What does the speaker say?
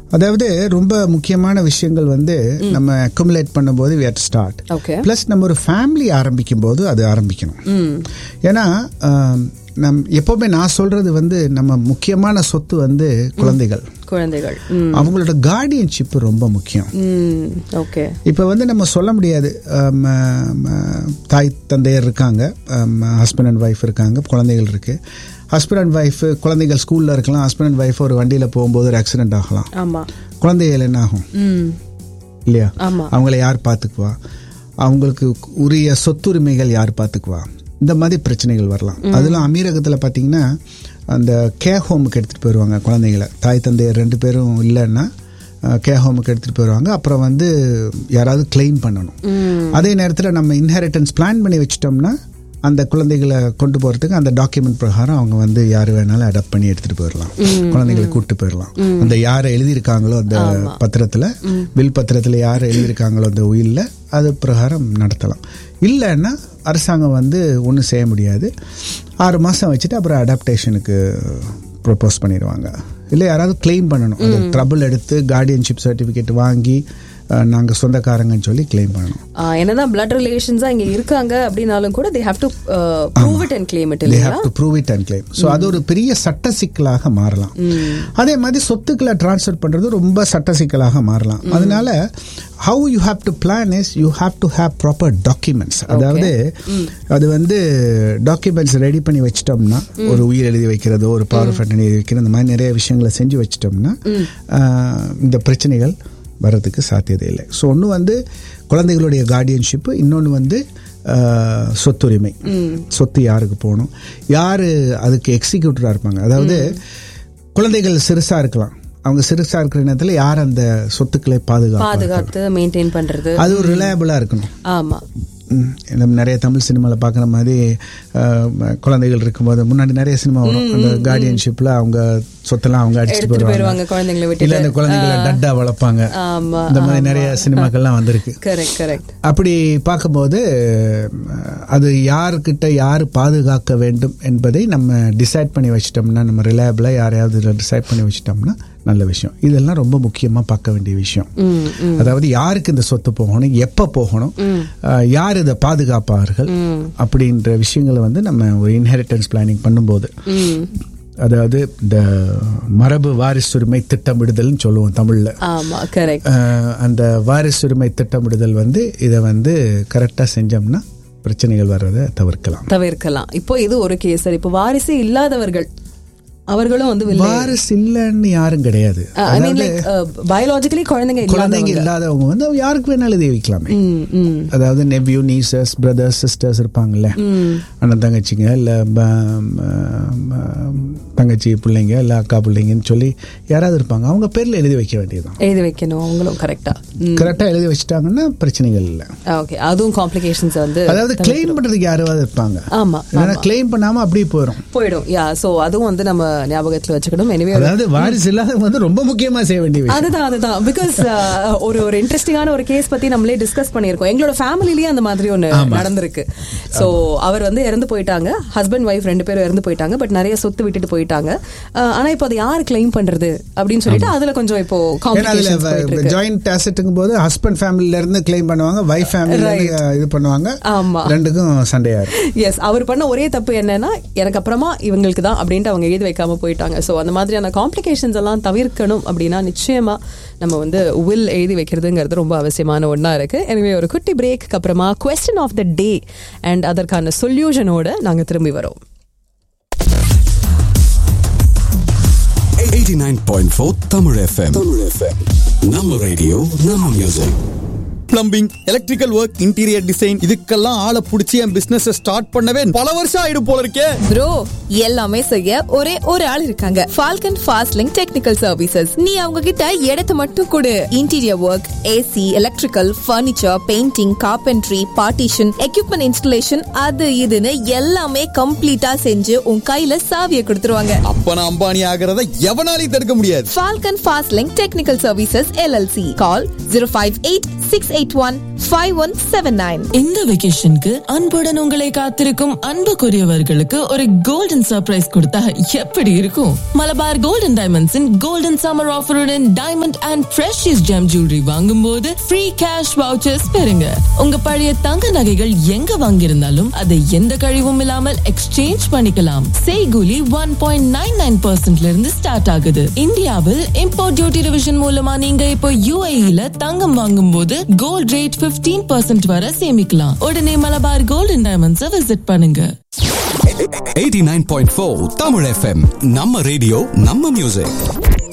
அதாவது ரொம்ப முக்கியமான விஷயங்கள் வந்து நம்ம அக்குமுலேட் பண்ணும்போது we have to start okay plus நம்ம ஒரு ஃபேமிலி ஆரம்பிக்கும் போது அது ஆரம்பிக்கணும் ம் ஏன்னா ஆம், நம் எப்போவுமே நான் சொல்றது வந்து நம்ம முக்கியமான சொத்து வந்து குழந்தைகள் குழந்தைகள் ம் அவங்களோட கார்டியன்ஷிப் ரொம்ப முக்கியம் ம் ஓகே இப்போ வந்து நம்ம சொல்ல முடியாது ஆம், ஆம், தாய் தந்தையர் இருக்காங்க ஹஸ்பண்ட் அண்ட் ஒய்ஃப் இருக்காங்க குழந்தைகள் இருக்கு ஹஸ்பண்ட் அண்ட் ஒய்ஃப் குழந்தைகள் ஸ்கூல்ல இருக்கலாம் ஹஸ்பண்ட் அண்ட் ஒய்ஃப் ஒரு வண்டியில் போகும்போது ஒரு ஆக்சிடென்ட் ஆகலாம் ஆமா குழந்தைகள் என்ன ஆகும் ம் இல்லையா ஆமா அவங்கள யார் பார்த்துக்குவா அவங்களுக்கு உரிய சொத்துரிமைகள் யார் பார்த்துக்குவா இந்த மாதிரி பிரச்சனைகள் வரலாம் அதெல்லாம் அமீரகத்தில் பார்த்தீங்கன்னா அந்த கே ஹோமுக்கு எடுத்துகிட்டு போயிடுவாங்க குழந்தைகளை தாய் தந்தையர் ரெண்டு பேரும் இல்லைன்னா கே ஹோமுக்கு எடுத்துகிட்டு போயிடுவாங்க அப்புறம் வந்து யாராவது கிளைம் பண்ணணும் அதே நேரத்தில் நம்ம இன்ஹெரிட்டன்ஸ் பிளான் பண்ணி வச்சிட்டோம்னா அந்த குழந்தைகளை கொண்டு போகிறதுக்கு அந்த டாக்குமெண்ட் பிரகாரம் அவங்க வந்து யார் வேணாலும் அடாப்ட் பண்ணி எடுத்துகிட்டு போயிடலாம் குழந்தைகளை கூப்பிட்டு போயிடலாம் அந்த யார் எழுதியிருக்காங்களோ அந்த பத்திரத்தில் வில் பத்திரத்தில் யார் எழுதியிருக்காங்களோ அந்த உயிலில் அது பிரகாரம் நடத்தலாம் இல்லைன்னா அரசாங்கம் வந்து ஒன்றும் செய்ய முடியாது ஆறு மாதம் வச்சுட்டு அப்புறம் அடாப்டேஷனுக்கு ப்ரொப்போஸ் பண்ணிடுவாங்க இல்லை யாராவது கிளைம் பண்ணணும் அது ட்ரபிள் எடுத்து கார்டியன்ஷிப் சர்டிஃபிகேட் வாங்கி நாங்கள் சொந்தக்காரங்கன்னு சொல்லி கிளைம் பண்ணணும் ஆ, என்னதான் பிளட் ரிலேஷன்ஸா இங்க இருக்காங்க அப்படின்னாலும் கூட they have to prove it and claim it they இல்லையா have to prove it and claim so அது ஒரு பெரிய சட்ட சிக்கலாக மாறலாம் அதே மாதிரி சொத்துக்களை டிரான்ஸ்ஃபர் பண்றது ரொம்ப சட்ட சிக்கலாக மாறலாம் அதனால how you have to plan is you have to have proper documents அதாவது அது வந்து டாக்குமெண்ட்ஸ் ரெடி பண்ணி வச்சிட்டோம்னா ஒரு உயிர் எழுதி வைக்கிறதோ ஒரு பவர் ஆஃப் அட்டர்னி எழுதி வைக்கிறது இந்த மாதிரி நிறைய விஷயங்களை செஞ்சு வச்சிட்டோம்னா ஆஹ், இந்த பிரச்சனைகள் வர்றதுக்கு சாத்தியதை இல்லை ஸோ ஒன்று வந்து குழந்தைகளுடைய கார்டியன்ஷிப்பு இன்னொன்று வந்து ஆஹ், சொத்துரிமை சொத்து யாருக்கு போகணும் யார் அதுக்கு எக்ஸிக்யூட்டராக இருப்பாங்க அதாவது குழந்தைகள் சிறுசாக இருக்கலாம் அவங்க சிறுசாக இருக்கிற நேரத்தில் யார் அந்த சொத்துக்களை பாதுகாப்பு பாதுகாத்து மெயின்டைன் பண்றது அது ஒரு ரிலையபிளாக இருக்கணும் ஆமா ம், நம்ம நிறைய தமிழ் சினிமாவில் பார்க்குற மாதிரி அஹ், குழந்தைகள் இருக்கும்போது முன்னாடி நிறைய சினிமா வரும் அந்த கார்டியன்ஷிப்ல அவங்க சொத்தெல்லாம் அவங்க அடிச்சுட்டு எடுத்துட்டு போயிடுவாங்க போயிருவாங்க குழந்தைங்களை இல்ல விட்டுட்டு அந்த குழந்தைகளை டட்டா வளர்ப்பாங்க ஆமா இந்த மாதிரி நிறைய சினிமாக்கள்லாம் வந்திருக்கு கரெக்ட் கரெக்ட் அப்படி பார்க்கும்போது அஹ், அது யாருக்கிட்ட யார் பாதுகாக்க வேண்டும் என்பதை நம்ம டிசைட் பண்ணி வச்சிட்டோம்னா நம்ம ரிலையபிளாக யாரையாவது டிசைட் பண்ணி வச்சிட்டோம்னா நல்ல விஷயம் இதெல்லாம் ரொம்ப முக்கியமாக பார்க்க வேண்டிய விஷயம் ம் ம் அதாவது யாருக்கு இந்த சொத்து போகணும் எப்போ போகணும் அஹ், யார் இதை பாதுகாப்பார்கள் அப்படின்ற விஷயங்களை வந்து நம்ம ஒரு இன்ஹெரிட்டன்ஸ் பிளானிங் பண்ணும்போது ம் அதாவது இந்த மரபு வாரிசுரிமை திட்டமிடுதல்னு சொல்லுவோம் தமிழ்ல ஆமா கரெக்ட் அஹ், அந்த வாரிசுரிமை திட்டமிடுதல் வந்து இதை வந்து கரெக்டாக செஞ்சோம்னா பிரச்சனைகள் வர்றதை தவிர்க்கலாம் தவிர்க்கலாம் இப்போ இது ஒரு கேஸ் இப்போ வாரிசே இல்லாதவர்கள் அவர்களும் வந்து வில்லை வாரிசு இல்லைன்னு யாரும் கிடையாது ஐ மீன் லைக் பயாலஜிக்கலி குழந்தைங்க குழந்தைங்க இல்லாதவங்க இல்லாதவங்க வந்து யாருக்கு வேணாலும் எழுதி வைக்கலாமே ம் ம் அதாவது நெவ்யூ நீசஸ் பிரதர்ஸ் சிஸ்டர்ஸ் இருப்பாங்கல்ல அண்ணன் தங்கச்சிங்க இல்லை தங்கச்சி பிள்ளைங்க இல்லை அக்கா பிள்ளைங்கன்னு சொல்லி யாராவது இருப்பாங்க அவங்க பேரில் எழுதி வைக்க வேண்டியதுதான் எழுதி வைக்கணும் அவங்களும் கரெக்டா கரெக்டாக எழுதி வச்சுட்டாங்கன்னா பிரச்சனைகள் இல்லை ஓகே அதுவும் காம்ப்ளிகேஷன்ஸ் வந்து அதாவது கிளைம் பண்ணுறதுக்கு யாராவது இருப்பாங்க ஆமா இல்லைன்னா கிளைம் பண்ணாமல் அப்படியே போயிடும் போயிடும் யா சோ அதுவும் வந்து நம்ம ஞாபகத்துல வச்சுக்கணும் எனவே அதாவது வாரிசு இல்லாதவங்க வந்து ரொம்ப முக்கியமா செய்ய வேண்டிய விஷயம் அதுதான் அதுதான் பிகாஸ் ஒரு ஒரு இன்ட்ரெஸ்டிங்கான ஒரு கேஸ் பத்தி நம்மளே டிஸ்கஸ் பண்ணியிருக்கோம் எங்களோட ஃபேமிலிலயே அந்த மாதிரி ஒண்ணு நடந்திருக்கு சோ அவர் வந்து இறந்து போயிட்டாங்க ஹஸ்பண்ட் ஒய்ஃப் ரெண்டு பேரும் இறந்து போயிட்டாங்க பட் நிறைய சொத்து விட்டுட்டு போயிட்டாங்க அஹ், ஆனா இப்போ அதை யார் கிளைம் பண்றது அப்படின்னு சொல்லிட்டு அதுல கொஞ்சம் இப்போ ஏன்னா அதுல காம்ப்ளிகேஷன்ஸ் போயிட்டு இருக்கு ஜாயிண்ட் அசெட்டுங்கும் போது ஹஸ்பண்ட் ஃபேமிலில இருந்து கிளைம் பண்ணுவாங்க வைஃப் ஃபேமிலில இருந்து இது பண்ணுவாங்க ஆமா. ரெண்டுக்கும் சண்டையா இருக்கும் எஸ் அவர் பண்ண ஒரே தப்பு என்னன்னா எனக்கு அப்புறமா இவங்களுக்கு தான் அப்படின்ட்டு அவங்க எழுதி வைக்காம போயிட்டாங்க ஸோ அந்த மாதிரியான காம்ப்ளிகேஷன்ஸ் எல்லாம் தவிர்க்கணும் அப்படின்னா நிச்சயமா நம்ம வந்து வில் எழுதி வைக்கிறதுங்கிறது ரொம்ப அவசியமான ஒன்றா இருக்கு எனவே ஒரு குட்டி பிரேக்கு அப்புறமா question of the day and அதற்கான சொல்யூஷனோட நாங்க திரும்பி வரோம் 89.4 Tamil FM. Tamil FM. நம்ம ரேடியோ நம்ம music plumbing electrical work interior design இதுக்கெல்லாம் ஆளை பிடிச்சி என் பிசினஸ் ஸ்டார்ட் பண்ணவே பல வருஷம் ஆயிடும் போல இருக்கே ப்ரோ எல்லாமே செய்ய ஒரே ஒரு ஆள் இருக்காங்க Falcon fast link technical services நீ அவங்க கிட்ட இடத்தை மட்டும் கொடு interior work AC electrical furniture painting carpentry partition equipment installation அது இதுன்னு எல்லாமே கம்ப்ளீட்டா செஞ்சு உன் கையில சாவியை கொடுத்துருவாங்க அப்ப நான் அம்பானி ஆகிறத எவனாலையும் தடுக்க முடியாது Falcon fast link technical services LLC call zero five eight six eight one five one seven nine இந்த வெகேஷனுக்கு அன்புடன் உங்களை காத்திருக்கும் அன்புக்குரியவர்களுக்கு ஒரு கோல்டன் சர்ப்ரைஸ் கொடுத்தா எப்படி இருக்கும் மலபார் கோல்டன் டைமண்ட்ஸின் கோல்டன் சம்மர் ஆஃபருடன் diamond and precious gem jewellery வாங்கும் போது ஃப்ரீ கேஷ் வவுச்சர்ஸ் பெறுங்க உங்க பழைய தங்க நகைகள் எங்க வாங்கியிருந்தாலும் அதை எந்த கழிவும் இல்லாமல் எக்ஸ்சேஞ்ச் பண்ணிக்கலாம் செய்கூலி ஒன் பாயிண்ட் நைன் நைன் பர்சன்ட்ல இருந்து ஸ்டார்ட் ஆகுது இந்தியாவில் இம்போர்ட் டியூட்டி ரிவிஷன் மூலமா நீங்க இப்போ யூஏஇல தங்கம் வாங்கும் போது கோல்ட் ரேட் 15% பர்சன்ட் வரை சேமிக்கலாம் உடனே மலபார் கோல்டன் டைமண்ட்ஸை விசிட் பண்ணுங்க 89.4 Tamil FM நம்ம ரேடியோ நம்ம மியூசிக்